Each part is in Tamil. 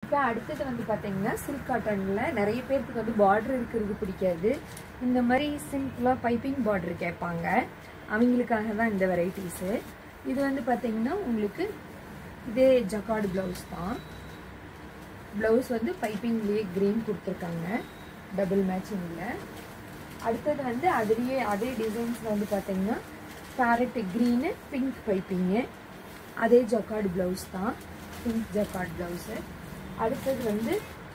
இப்போ அடுத்தது வந்து பார்த்தீங்கன்னா சில்க் காட்டனில் நிறைய பேருக்கு வந்து பார்டர் இருக்கிறது பிடிக்காது இந்த மாதிரி சிம்பிளாக பைப்பிங் பார்டர் கேட்பாங்க அவங்களுக்காக தான் இந்த வெரைட்டிஸு இது வந்து பார்த்தீங்கன்னா உங்களுக்கு இதே ஜக்கார்டு ப்ளவுஸ் தான் ப்ளவுஸ் வந்து பைப்பிங்லேயே க்ரீன் கொடுத்துருக்காங்க டபுள் மேட்சிங்கில் அடுத்தது வந்து அதுலேயே அதே டிசைன்ஸில் வந்து பார்த்தீங்கன்னா பேரட் க்ரீனு பிங்க் பைப்பிங்கு அதே ஜக்கார்டு ப்ளவுஸ் தான் பிங்க் ஜக்கார்ட் ப்ளவுஸு அடுத்தது வந்து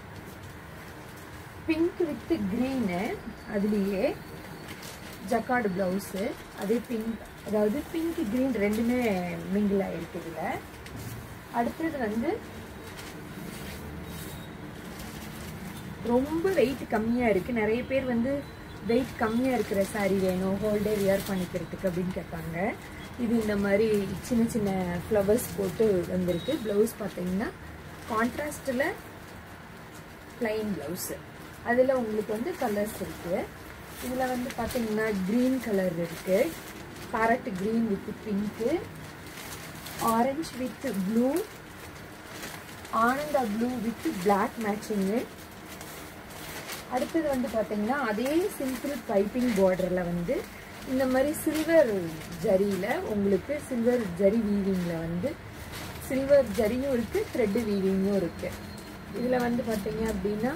பிங்க் வித் க்ரீனு அதுலேயே ஜக்கார்டு ப்ளவுஸு அதே பிங்க் அதாவது பிங்க் க்ரீன் ரெண்டுமே மிங்கிள் ஆகிருக்கு இதில் அடுத்தது வந்து ரொம்ப வெயிட் கம்மியாக இருக்குது நிறைய பேர் வந்து வெயிட் கம்மியாக இருக்கிற saree வேணும் ஹோல்டே வியர் பண்ணிக்கிறதுக்கு அப்படின்னு கேட்பாங்க இது இந்த மாதிரி சின்ன சின்ன ஃப்ளவர்ஸ் போட்டு வந்திருக்கு ப்ளவுஸ் பார்த்தீங்கன்னா கான்ட்ராஸ்டில் plain ப்ளவுஸு அதில் உங்களுக்கு வந்து கலர்ஸ் இருக்குது இதில் வந்து பார்த்தீங்கன்னா க்ரீன் கலர் இருக்குது parrot green with pink orange with blue Ananda blue with black matching அடுத்தது வந்து பார்த்தீங்கன்னா அதே சிம்பிள் பைப்பிங் பார்டரில் வந்து இந்த மாதிரி சில்வர் ஜரியில் உங்களுக்கு சில்வர் ஜரி வீவிங்கில் வந்து சில்வர் ஜரியும் இருக்குது த்ரெட்டு வீவிங்கும் இருக்குது இதில் வந்து பார்த்தீங்க அப்படின்னா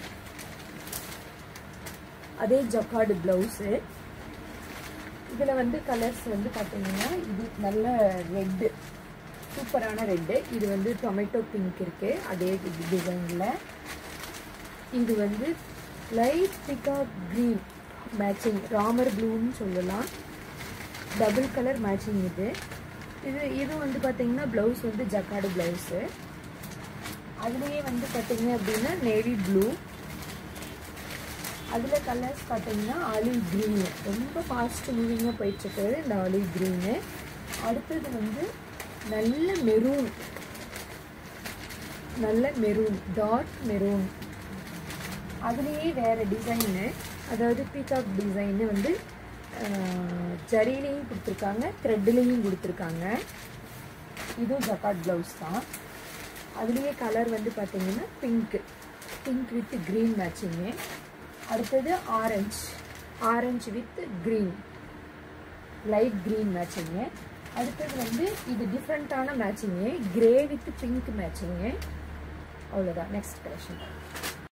அதே ஜக்கார்டு ப்ளவுஸு இதில் வந்து கலர்ஸ் வந்து பார்த்தீங்கன்னா இது நல்ல ரெட்டு சூப்பரான ரெட்டு இது வந்து டொமேட்டோ பிங்க் இருக்குது அதே டிசைனில் இது வந்து light peacock green matching Ramar ப்ளூன்னு சொல்லலாம் டபுள் கலர் மேட்சிங் இது இது இது வந்து பார்த்தீங்கன்னா ப்ளவுஸ் வந்து ஜக்கார்டு ப்ளவுஸு அதுலேயே வந்து பார்த்தீங்க அப்படின்னா நேவி ப்ளூ அதில் கலர்ஸ் பார்த்தீங்கன்னா ஆலிவ் க்ரீனு ரொம்ப ஃபாஸ்ட் மூவிங்காக போயிட்டுருக்குது இந்த ஆலிவ் க்ரீனு அடுத்தது வந்து நல்ல மெரூன் நல்ல மெரூன் டார்க் மெரூன் அதுலேயே வேறு டிசைனு அதாவது பீகாக் டிசைனு வந்து ஜரிலையும் கொடுத்துருக்காங்க த்ரெட்லேயும் கொடுத்துருக்காங்க இதுவும் ஜக்காட் ப்ளவுஸ் தான் அதுலேயே கலர் வந்து பார்த்தீங்கன்னா pink pink with green matching அடுத்தது orange orange with green light green matching அடுத்தது வந்து இது டிஃப்ரெண்ட்டான matching grey with pink matching அவ்வளோதான் நெக்ஸ்ட் கலெக்ஷன்